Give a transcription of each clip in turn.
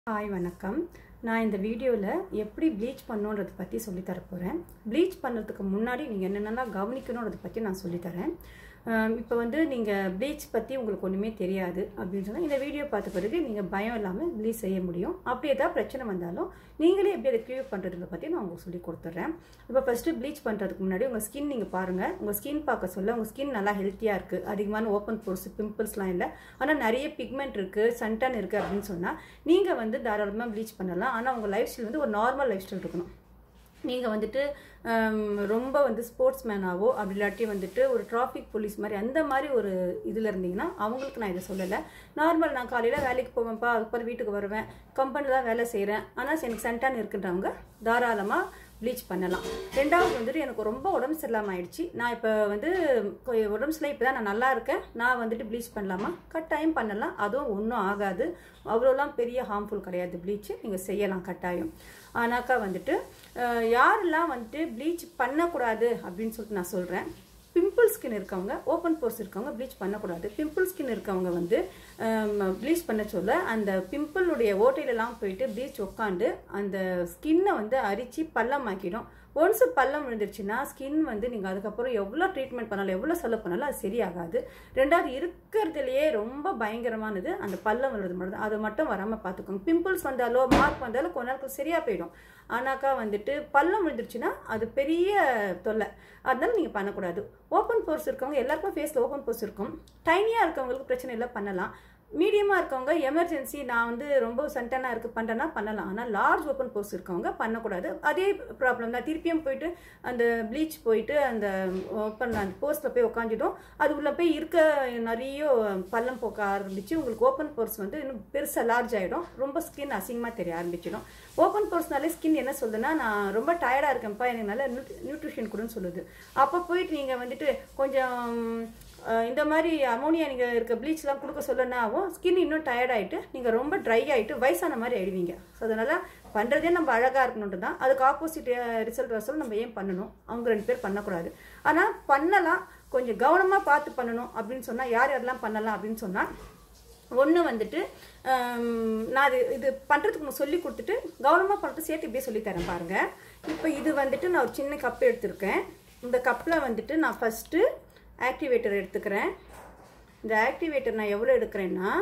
hi வணக்கம் நான் இந்த வீடியோவில் எப்படி ப்ளீச் பண்ணுன்றதை பற்றி சொல்லித்தர போகிறேன் ப்ளீச் பண்ணுறதுக்கு முன்னாடி நீங்கள் என்னென்னலாம் கவனிக்கணுன்றதை பற்றி நான் சொல்லித்தரேன் இப்போ வந்து நீங்கள் ப்ளீச் பற்றி உங்களுக்கு ஒன்றுமே தெரியாது அப்படின்னு சொன்னால் இந்த வீடியோ பார்த்த பிறகு நீங்கள் பயம் இல்லாமல் ப்ளீச் செய்ய முடியும் அப்படி ஏதாவது பிரச்சனை வந்தாலும் நீங்களே எப்படி அதை க்யூர் பண்ணுறதுல பற்றி நான் உங்களுக்கு சொல்லி கொடுத்துட்றேன் இப்போ ஃபஸ்ட்டு ப்ளீச் பண்ணுறதுக்கு முன்னாடி உங்கள் ஸ்கின் நீங்கள் பாருங்கள் உங்கள் ஸ்கின் பார்க்க சொல்ல உங்கள் ஸ்கின் நல்லா ஹெல்த்தியாக இருக்குது அதிகமான ஓப்பன் போர்ஸ் பிம்பிள்ஸ்லாம் இல்லை ஆனால் நிறைய பிக்மெண்ட் இருக்குது சன்டன் இருக்குது அப்படின்னு சொன்னால் நீங்கள் வந்து தாராளமாக ப்ளீச் பண்ணலாம் ஆனால் உங்கள் லைஃப் ஸ்டைல் வந்து ஒரு நார்மல் லைஃப் ஸ்டைல் இருக்கணும் நீங்கள் வந்துட்டு ரொம்ப வந்து ஸ்போர்ட்ஸ் மேனாவோ அப்படி இல்லாட்டி வந்துட்டு ஒரு டிராஃபிக் போலீஸ் மாதிரி அந்த மாதிரி ஒரு இதில் இருந்தீங்கன்னா அவங்களுக்கு நான் இதை சொல்லலை நார்மல் நான் காலையில் வேலைக்கு போவேன்ப்பா அதுக்கப்புறம் வீட்டுக்கு வருவேன் கம்பெனியில் தான் வேலை செய்கிறேன் ஆனால் எனக்கு சென்டான் இருக்குன்றவங்க தாராளமாக ப்ளீச் பண்ணலாம் ரெண்டாவது வந்துட்டு எனக்கு ரொம்ப உடம்பு சரியில்லாமல் ஆயிடுச்சு நான் இப்போ வந்து உடம்பு சரியில்லை இப்போ தான் நான் நல்லா இருக்கேன் நான் வந்துட்டு ப்ளீச் பண்ணலாமா கட்டாயம் பண்ணலாம் அதுவும் ஒன்றும் ஆகாது அவ்வளோலாம் பெரிய ஹார்ம்ஃபுல் கிடையாது ப்ளீச்சு நீங்கள் செய்யலாம் கட்டாயம் ஆனாக்கா வந்துட்டு யாரெல்லாம் வந்துட்டு ப்ளீச் பண்ணக்கூடாது அப்படின்னு சொல்லிட்டு நான் சொல்கிறேன் பிம்பிள் ஸ்கின் இருக்கவங்க ஓப்பன் போர்ஸ் இருக்கவங்க ப்ளீச் பண்ணக்கூடாது பிம்பிள் ஸ்கின் இருக்கவங்க வந்து ப்ளீச் பண்ண சொல்ல அந்த பிம்பிளுடைய ஓட்டையிலலாம் போயிட்டு ப்ளீச் உட்காந்து அந்த ஸ்கின்னை வந்து அரிச்சு பள்ளமாக்கிடும் ஒன்ஸ் பள்ளம் விழுந்துருச்சுன்னா ஸ்கின் வந்து நீங்கள் அதுக்கப்புறம் எவ்வளோ ட்ரீட்மெண்ட் பண்ணாலும் எவ்வளோ செலவு பண்ணாலும் அது சரியாகாது ரெண்டாவது இருக்கிறதுலையே ரொம்ப பயங்கரமானது அந்த பள்ளம் விழுறது மட்டும் தான் அது மட்டும் வராமல் பார்த்துக்கோங்க பிம்பிள்ஸ் வந்தாலோ மார்க் வந்தாலோ கொஞ்ச நாளுக்கு சரியாக போயிடும் ஆனாக்கா வந்துட்டு பள்ளம் விழுந்துருச்சுன்னா அது பெரிய தொல்லை அதனால நீங்கள் பண்ணக்கூடாது ஓப்பன் போர்ஸ் இருக்கவங்க எல்லாருக்கும் ஃபேஸில் ஓப்பன் போர்ஸ் இருக்கும் டைனியாக இருக்கவங்களுக்கு பிரச்சனை இல்லை பண்ணலாம் மீடியமாக இருக்கவங்க எமர்ஜென்சி நான் வந்து ரொம்ப சண்டனாக இருக்குது பண்ணுறேன்னா பண்ணலாம் ஆனால் லார்ஜ் ஓப்பன் போர்ஸ் இருக்கவங்க பண்ணக்கூடாது அதே ப்ராப்ளம் தான் திருப்பியும் போயிட்டு அந்த ப்ளீச் போயிட்டு அந்த ஓப்பன் அந்த போர்ஸில் போய் உட்காந்துட்டோம் அது உள்ளே போய் இருக்க நிறைய பள்ளம் போக்க ஆரம்பிச்சு உங்களுக்கு ஓப்பன் போர்ஸ் வந்து இன்னும் பெருசாக லார்ஜ் ஆகிடும் ரொம்ப ஸ்கின் அசிங்கமாக தெரிய ஆரம்பிச்சிடும் ஓப்பன் போர்ஸ்னாலே ஸ்கின் என்ன சொல்லுதுன்னா நான் ரொம்ப டயர்டாக இருக்கேன்ப்பா எனக்கு நல்ல நியூட்ரிஷன் கொடுன்னு சொல்லுது அப்போ போயிட்டு நீங்கள் வந்துட்டு கொஞ்சம் இந்த மாதிரி அமோனியா நீங்கள் இருக்க ப்ளீச்லாம் கொடுக்க சொல்லனா ஆகும் ஸ்கின் இன்னும் டயர்ட் ஆகிட்டு நீங்கள் ரொம்ப ட்ரை ஆகிட்டு வயசான மாதிரி ஆயிடுவீங்க ஸோ அதனால் பண்ணுறதே நம்ம அழகாக இருக்கணுன்ட்டு தான் அதுக்கு ஆப்போசிட் ரிசல்ட் வர சொல்ல நம்ம ஏன் பண்ணணும் அவங்க ரெண்டு பேர் பண்ணக்கூடாது ஆனால் பண்ணலாம் கொஞ்சம் கவனமாக பார்த்து பண்ணணும் அப்படின்னு சொன்னால் யார் யாரெல்லாம் பண்ணலாம் அப்படின்னு சொன்னால் ஒன்று வந்துட்டு நான் அது இது பண்ணுறதுக்கு சொல்லி கொடுத்துட்டு கவனமாக பண்ணுறது சேர்த்து இப்படியே சொல்லித்தரேன் பாருங்கள் இப்போ இது வந்துட்டு நான் ஒரு சின்ன கப் எடுத்திருக்கேன் இந்த கப்பில் வந்துட்டு நான் ஃபஸ்ட்டு ஆக்டிவேட்டர் எடுத்துக்கிறேன் இந்த ஆக்டிவேட்டர் நான் எவ்வளோ எடுக்கிறேன்னா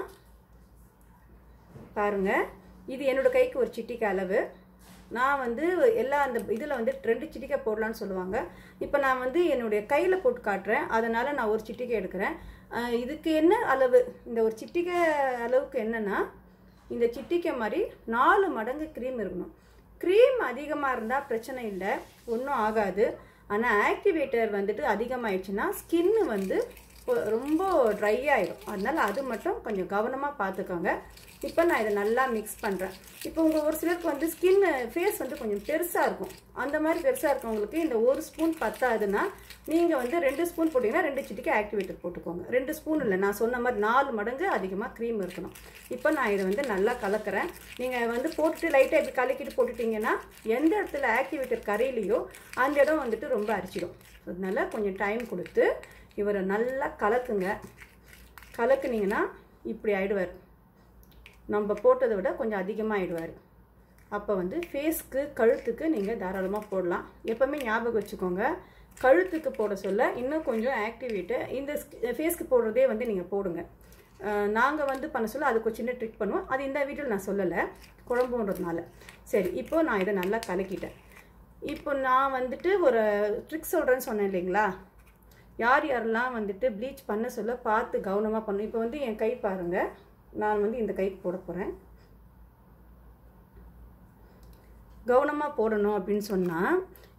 பாருங்கள் இது என்னோடய கைக்கு ஒரு சிட்டிக்கு அளவு நான் வந்து எல்லா அந்த இதில் வந்து ரெண்டு சிட்டிக்கை போடலான்னு சொல்லுவாங்க இப்போ நான் வந்து என்னுடைய கையில் போட்டு காட்டுறேன் அதனால் நான் ஒரு சிட்டிக்கை எடுக்கிறேன் இதுக்கு என்ன அளவு இந்த ஒரு சிட்டிக்கை அளவுக்கு என்னென்னா இந்த சிட்டிக்கை மாதிரி நாலு மடங்கு க்ரீம் இருக்கணும் க்ரீம் அதிகமாக இருந்தால் பிரச்சனை இல்லை ஒன்றும் ஆகாது ஆனால் ஆக்டிவேட்டர் வந்துட்டு அதிகமாகிடுச்சுன்னா ஸ்கின்னு வந்து ரொம்ப ட்ரை ஆகிடும் அதனால் அது மட்டும் கொஞ்சம் கவனமாக பார்த்துக்கோங்க இப்போ நான் இதை நல்லா மிக்ஸ் பண்ணுறேன் இப்போ உங்கள் ஒரு சிலருக்கு வந்து ஸ்கின் ஃபேஸ் வந்து கொஞ்சம் பெருசாக இருக்கும் அந்த மாதிரி பெருசாக இருக்கவங்களுக்கு இந்த ஒரு ஸ்பூன் பத்தாதுன்னா நீங்கள் வந்து ரெண்டு ஸ்பூன் போட்டிங்கன்னா ரெண்டு சிட்டிக்கு ஆக்டிவேட்டர் போட்டுக்கோங்க ரெண்டு ஸ்பூன் இல்லை நான் சொன்ன மாதிரி நாலு மடங்கு அதிகமாக க்ரீம் இருக்கணும் இப்போ நான் இதை வந்து நல்லா கலக்கிறேன் நீங்கள் வந்து போட்டுட்டு லைட்டாக இப்படி கலக்கிட்டு போட்டுட்டிங்கன்னா எந்த இடத்துல ஆக்டிவேட்டர் கரையிலையோ அந்த இடம் வந்துட்டு ரொம்ப அரிச்சிடும் அதனால கொஞ்சம் டைம் கொடுத்து இவரை நல்லா கலக்குங்க கலக்குனீங்கன்னா இப்படி ஆயிடுவார் நம்ம போட்டதை விட கொஞ்சம் அதிகமாக ஆயிடுவார் அப்போ வந்து ஃபேஸ்க்கு கழுத்துக்கு நீங்கள் தாராளமாக போடலாம் எப்போவுமே ஞாபகம் வச்சுக்கோங்க கழுத்துக்கு போட சொல்ல இன்னும் கொஞ்சம் ஆக்டிவேட்டு இந்த ஃபேஸ்க்கு போடுறதே வந்து நீங்கள் போடுங்க நாங்கள் வந்து பண்ண சொல்ல அதுக்கு ஒரு சின்ன ட்ரிக் பண்ணுவோம் அது இந்த வீட்டில் நான் சொல்லலை குழம்புன்றதுனால சரி இப்போது நான் இதை நல்லா கலக்கிட்டேன் இப்போ நான் வந்துட்டு ஒரு ட்ரிக் சொல்கிறேன்னு சொன்னேன் இல்லைங்களா யார் யாரெல்லாம் வந்துட்டு ப்ளீச் பண்ண சொல்ல பார்த்து கவனமாக பண்ணணும் இப்போ வந்து என் கை பாருங்கள் நான் வந்து இந்த கைக்கு போட போகிறேன் கவனமாக போடணும் அப்படின்னு சொன்னால்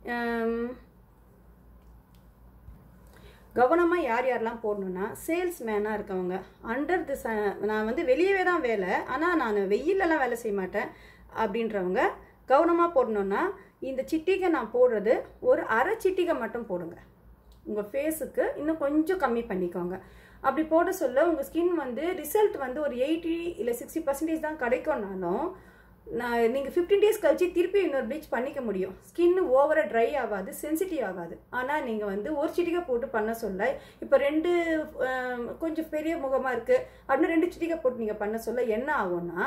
கவனமாக யார் யாரெல்லாம் போடணுன்னா சேல்ஸ் மேனாக இருக்கவங்க அண்டர் தி ச நான் வந்து வெளியவே தான் வேலை ஆனால் நான் வெயிலெல்லாம் வேலை செய்ய மாட்டேன் அப்படின்றவங்க கவனமாக போடணுன்னா இந்த சிட்டிகை நான் போடுறது ஒரு அரை சிட்டிகை மட்டும் போடுங்க உங்கள் ஃபேஸுக்கு இன்னும் கொஞ்சம் கம்மி பண்ணிக்கோங்க அப்படி போட சொல்ல உங்கள் ஸ்கின் வந்து ரிசல்ட் வந்து ஒரு எயிட்டி இல்லை சிக்ஸ்டி பர்சன்டேஜ் தான் கிடைக்கும்னாலும் நான் நீங்கள் ஃபிஃப்டீன் டேஸ் கழிச்சு திருப்பி இன்னொரு ப்ளீச் பண்ணிக்க முடியும் ஸ்கின் ஓவராக ட்ரை ஆகாது சென்சிட்டிவ் ஆகாது ஆனால் நீங்கள் வந்து ஒரு சிட்டிகை போட்டு பண்ண சொல்ல இப்போ ரெண்டு கொஞ்சம் பெரிய முகமாக இருக்குது அப்படின்னு ரெண்டு சிட்டிகை போட்டு நீங்கள் பண்ண சொல்ல என்ன ஆகும்னா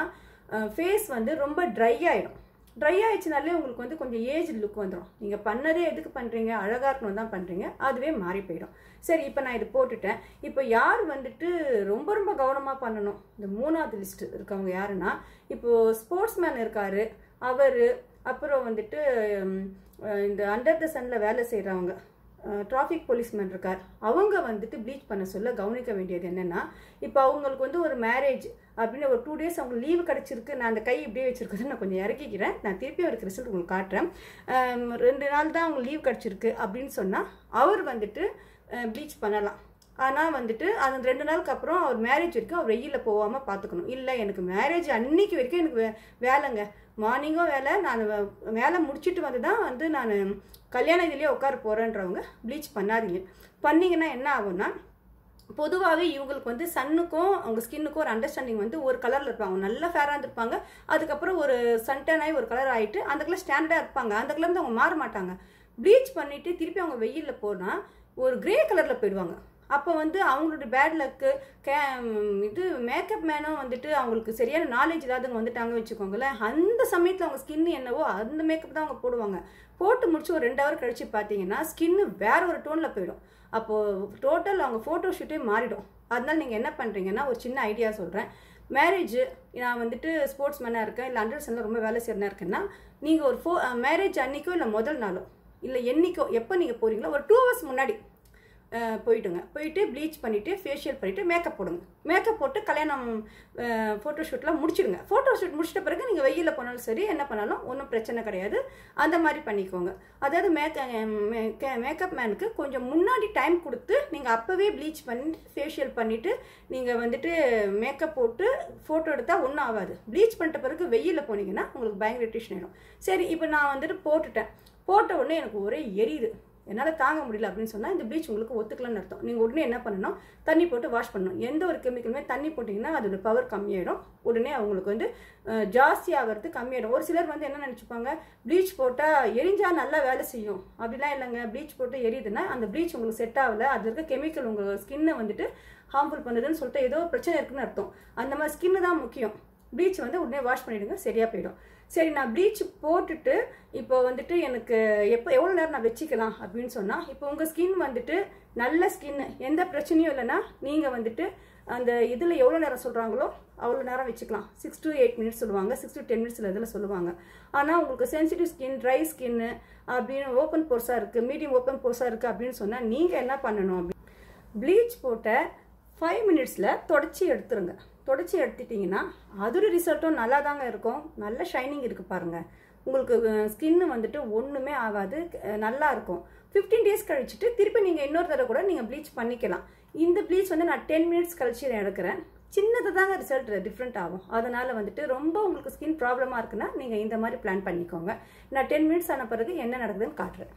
ஃபேஸ் வந்து ரொம்ப ட்ரை ஆகிடும் ட்ரை ஆயிடுச்சுனாலே உங்களுக்கு வந்து கொஞ்சம் ஏஜ் லுக் வந்துடும் நீங்கள் பண்ணதே எதுக்கு பண்ணுறீங்க அழகாக இருக்கணும் தான் பண்ணுறீங்க அதுவே மாறி போயிடும் சரி இப்போ நான் இது போட்டுட்டேன் இப்போ யார் வந்துட்டு ரொம்ப ரொம்ப கவனமாக பண்ணணும் இந்த மூணாவது லிஸ்ட் இருக்கவங்க யாருன்னா இப்போது ஸ்போர்ட்ஸ் மேன் இருக்கார் அவர் அப்புறம் வந்துட்டு ம், அஹ் இந்த அண்டர் த சன்னில் வேலை செய்கிறவங்க டிராஃபிக் போலீஸ்மேன் இருக்கார் அவங்க வந்துட்டு ப்ளீச் பண்ண சொல்ல கவனிக்க வேண்டியது என்னென்னா இப்போ அவங்களுக்கு வந்து ஒரு மேரேஜ் அப்படின்னு ஒரு டூ டேஸ் அவங்க லீவு கிடச்சிருக்கு நான் அந்த கை இப்படியே வச்சிருக்கிறது நான் கொஞ்சம் இறக்கிக்கிறேன் நான் திருப்பி அவருக்கு ரிசல்ட் உங்களுக்கு காட்டுறேன் ஆம், ரெண்டு நாள் தான் அவங்க லீவ் கிடச்சிருக்கு அப்படின்னு சொன்னால் அவர் வந்துட்டு ப்ளீச் பண்ணலாம் ஆனால் வந்துட்டு அது ரெண்டு நாளுக்கு அப்புறம் அவர் மேரேஜ் வரைக்கும் அவர் வெயிலில் போகாமல் பார்த்துக்கணும் இல்லை எனக்கு மேரேஜ் அன்னைக்கு வரைக்கும் எனக்கு வே- வேலைங்க மார்னிங்கும் வேலை நான் வே- வேலை முடிச்சிட்டு வந்து தான் வந்து நான் கல்யாண இதுலேயே உட்கார போகிறேன்றவங்க ப்ளீச் பண்ணாதீங்க பண்ணீங்கன்னா என்ன ஆகும்னா பொதுவாகவே இவங்களுக்கு வந்து சன்னுக்கும் அவங்க ஸ்கின்னுக்கும் ஒரு அண்டர்ஸ்டாண்டிங் வந்து ஒரு கலரில் இருப்பாங்க நல்லா ஃபேராக இருந்திருப்பாங்க அதுக்கப்புறம் ஒரு சன்டன் ஆகி ஒரு கலர் ஆகிட்டு அந்த கலர் ஸ்டாண்டர்டாக இருப்பாங்க அந்த கலர் அவங்க மாற மாட்டாங்க ப்ளீச் பண்ணிட்டு திருப்பி அவங்க வெயிலில் போனால் ஒரு கிரே கலரில் போயிடுவாங்க அப்போ வந்து அவங்களுடைய பேட் லக்கு கே இது மேக்கப் மேனும் வந்துட்டு அவங்களுக்கு சரியான நாலேஜ் இல்லாதவங்க வந்துட்டாங்க வச்சுக்கோங்களேன் அந்த சமயத்தில் அவங்க ஸ்கின் என்னவோ அந்த மேக்கப் தான் அவங்க போடுவாங்க போட்டு முடிச்சு ஒரு ரெண்டு ஹவர் கழிச்சு பார்த்தீங்கன்னா ஸ்கின்னு வேற ஒரு டோனில் போயிடும் அப்போது டோட்டல் அவங்க ஃபோட்டோ ஷூட்டே மாறிடும் அதனால நீங்கள் என்ன பண்ணுறீங்கன்னா ஒரு சின்ன ஐடியா சொல்கிறேன் மேரேஜ் நான் வந்துட்டு ஸ்போர்ட்ஸ் மேனாக இருக்கேன் இல்லை அண்டர்ஸ்டாண்டில் ரொம்ப வேலை செய்யறனா இருக்கேன்னா நீங்கள் ஒரு ஃபோ மேரேஜ் அன்னைக்கோ இல்லை முதல் நாளோ இல்லை என்னைக்கோ எப்போ நீங்கள் போகிறீங்களோ ஒரு டூ ஹவர்ஸ் முன்னாடி அஹ், போயிடுங்க போயிட்டு ப்ளீச் பண்ணிவிட்டு ஃபேஷியல் பண்ணிவிட்டு மேக்கப் போடுங்க மேக்கப் போட்டு கல்யாணம் ஃபோட்டோ ஷூட்லாம் முடிச்சிடுங்க ஃபோட்டோ ஷூட் முடிச்சிட்ட பிறகு நீங்கள் வெயிலில் போனாலும் சரி என்ன பண்ணாலும் ஒன்றும் பிரச்சனை கிடையாது அந்த மாதிரி பண்ணிக்கோங்க அதாவது மேக்க மேக்கப் மேனுக்கு கொஞ்சம் முன்னாடி டைம் கொடுத்து நீங்கள் அப்போவே ப்ளீச் பண்ணி ஃபேஷியல் பண்ணிவிட்டு நீங்கள் வந்துட்டு மேக்கப் போட்டு ஃபோட்டோ எடுத்தால் ஒன்றும் ஆகாது ப்ளீச் பண்ணிட்ட பிறகு வெயிலில் போனீங்கன்னா உங்களுக்கு பயங்கர இரிட்டேஷன் ஆகிடும் சரி இப்போ நான் வந்துட்டு போட்டுட்டேன் போட்ட உடனே எனக்கு ஒரே எரியுது என்னால் தாங்க முடியல அப்படின்னு சொன்னால் இந்த ப்ளீச் உங்களுக்கு ஒத்துக்கலன்னு அர்த்தம் நீங்கள் உடனே என்ன பண்ணணும் தண்ணி போட்டு வாஷ் பண்ணணும் எந்த ஒரு கெமிக்கலுமே தண்ணி போட்டிங்கன்னா அதோட பவர் கம்மியாயிடும் உடனே அவங்களுக்கு வந்து அஹ், ஜாஸ்தி ஆகிறது கம்மியாயிடும் ஒரு சிலர் வந்து என்ன நினச்சிப்பாங்க ப்ளீச் போட்டால் எரிஞ்சா நல்லா வேலை செய்யும் அப்படிலாம் இல்லைங்க ப்ளீச் போட்டு எரியுதுன்னா அந்த ப்ளீச் உங்களுக்கு செட் ஆகல அது இருக்க கெமிக்கல் உங்கள் ஸ்கின்னை வந்துட்டு ஹார்ம்ஃபுல் பண்ணுதுன்னு சொல்லிட்டு ஏதோ பிரச்சனை இருக்குன்னு அர்த்தம் அந்த மாதிரி ஸ்கின்னு தான் முக்கியம் ப்ளீச் வந்து உடனே வாஷ் பண்ணிவிடுங்க சரியாக போயிடும் சரி நான் ப்ளீச் போட்டுட்டு இப்போ வந்துட்டு எனக்கு எப்போ எவ்வளோ நேரம் நான் வச்சுக்கலாம் அப்படின்னு சொன்னால் இப்போ உங்கள் ஸ்கின் வந்துட்டு நல்ல ஸ்கின் எந்த பிரச்சனையும் இல்லைன்னா நீங்கள் வந்துட்டு அந்த இதில் எவ்வளோ நேரம் சொல்கிறாங்களோ அவ்வளோ நேரம் வச்சுக்கலாம் சிக்ஸ் to எயிட் மினிட்ஸ் சொல்லுவாங்க சிக்ஸ் to டென் மினிட்ஸில் இதில் சொல்லுவாங்க ஆனால் உங்களுக்கு சென்சிட்டிவ் ஸ்கின் ட்ரை ஸ்கின்னு அப்படின்னு ஓப்பன் போர்ஸாக இருக்குது மீடியம் ஓப்பன் போர்ஸாக இருக்குது அப்படின்னு சொன்னால் நீங்கள் என்ன பண்ணணும் அப்படி ப்ளீச் போட்ட ஃபைவ் மினிட்ஸில் தொடச்சி எடுத்துருங்க தொடச்சி எடுத்துட்டிங்கன்னா அதோட ரிசல்ட்டும் நல்லா தாங்க இருக்கும் நல்ல ஷைனிங் இருக்குது பாருங்கள் உங்களுக்கு ஸ்கின்னு வந்துட்டு ஒன்றுமே ஆகாது அஹ் நல்லா இருக்கும் ஃபிஃப்டீன் டேஸ் கழிச்சிட்டு திருப்பி நீங்கள் இன்னொரு தடவை கூட நீங்கள் ப்ளீச் பண்ணிக்கலாம் இந்த ப்ளீச் வந்து நான் டென் மினிட்ஸ் கழிச்சு நான் எடுக்கிறேன் சின்னது தாங்க ரிசல்ட் டிஃப்ரெண்ட் ஆகும் அதனால் வந்துட்டு ரொம்ப உங்களுக்கு ஸ்கின் ப்ராப்ளமாக இருக்குன்னா நீங்கள் இந்த மாதிரி பிளான் பண்ணிக்கோங்க நான் டென் மினிட்ஸ் ஆன பிறகு என்ன நடக்குதுன்னு காட்டுறேன்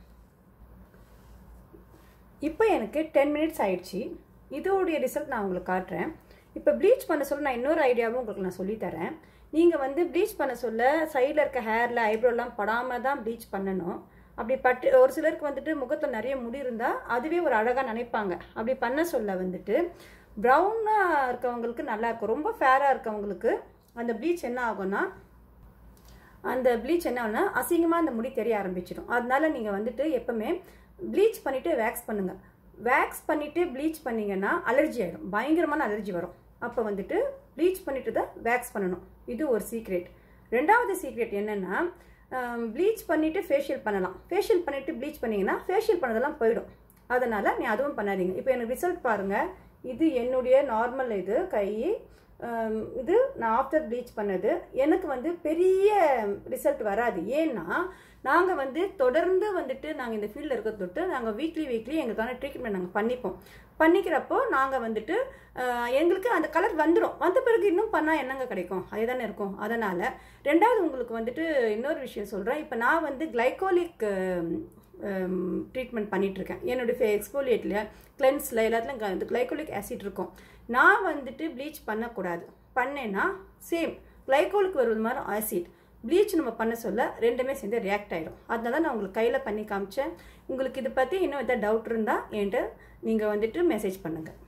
இப்போ எனக்கு டென் மினிட்ஸ் ஆயிடுச்சு இதோடைய ரிசல்ட் நான் உங்களுக்கு காட்டுறேன் இப்போ ப்ளீச் பண்ண சொல்ல நான் இன்னொரு ஐடியாவும் உங்களுக்கு நான் சொல்லித்தரேன் நீங்கள் வந்து ப்ளீச் பண்ண சொல்ல சைடில் இருக்க ஹேரில் ஐப்ரோலாம் படாமல் தான் ப்ளீச் பண்ணணும் அப்படி பட்டு ஒரு சிலருக்கு வந்துட்டு முகத்தில் நிறைய முடி இருந்தால் அதுவே ஒரு அழகாக நினைப்பாங்க அப்படி பண்ண சொல்ல வந்துட்டு ப்ரௌனாக இருக்கவங்களுக்கு நல்லா இருக்கும் ரொம்ப ஃபேராக இருக்கவங்களுக்கு அந்த ப்ளீச் என்ன ஆகும்னா அந்த ப்ளீச் என்ன ஆகும்னா அசிங்கமாக அந்த முடி தெரிய ஆரம்பிச்சிடும் அதனால நீங்கள் வந்துட்டு எப்பவுமே ப்ளீச் பண்ணிவிட்டு வேக்ஸ் பண்ணுங்கள் வேக்ஸ் பண்ணிவிட்டு ப்ளீச் பண்ணீங்கன்னா அலர்ஜி ஆகிடும் பயங்கரமான அலர்ஜி வரும் அப்போ வந்துட்டு ப்ளீச் பண்ணிட்டு தான் வேக்ஸ் பண்ணணும் இது ஒரு சீக்ரெட் ரெண்டாவது சீக்ரெட் என்னென்னா ப்ளீச் பண்ணிவிட்டு ஃபேஷியல் பண்ணலாம் ஃபேஷியல் பண்ணிவிட்டு ப்ளீச் பண்ணிங்கன்னா ஃபேஷியல் பண்ணதெல்லாம் போயிடும் அதனால் நீ அதுவும் பண்ணாதீங்க இப்போ எனக்கு ரிசல்ட் பாருங்கள் இது என்னுடைய நார்மல் இது கை ஆம், இது நான் ஆஃப்டர் ப்ளீச் பண்ணது எனக்கு வந்து பெரிய ரிசல்ட் வராது ஏன்னா நாங்கள் வந்து தொடர்ந்து வந்துட்டு நாங்கள் இந்த ஃபீல்டில் இருக்க தொட்டு நாங்கள் வீக்லி வீக்லி எங்களுக்கான ட்ரீட்மெண்ட் நாங்கள் பண்ணிப்போம் பண்ணிக்கிறப்போ நாங்கள் வந்துட்டு ஆஹ், எங்களுக்கு அந்த கலர் வந்துடும் வந்த பிறகு இன்னும் பண்ணால் என்னங்க கிடைக்கும் அதே தானே இருக்கும் அதனால் ரெண்டாவது உங்களுக்கு வந்துட்டு இன்னொரு விஷயம் சொல்கிறேன் இப்போ நான் வந்து கிளைகோலிக் ட்ரீட்மெண்ட் பண்ணிகிட்ருக்கேன் என்னுடைய எக்ஸ்போலியேட்டில் கிளென்ஸில் எல்லாத்துலையும் கிளைகோலிக் ஆசிட் இருக்கும் நான் வந்துட்டு ப்ளீச் பண்ணக்கூடாது பண்ணேன்னா சேம் கிளைகோலுக்கு வருவது மாதிரி ஆசிட் ப்ளீச் நம்ம பண்ண சொல்ல ரெண்டுமே சேர்ந்து ரியாக்ட் ஆகிடும் அதனால நான் உங்களுக்கு கையில் பண்ணி காமிச்சேன் உங்களுக்கு இதை பற்றி இன்னும் எதாவது டவுட் இருந்தால் என்கிட்ட நீங்கள் வந்துட்டு மெசேஜ் பண்ணுங்கள்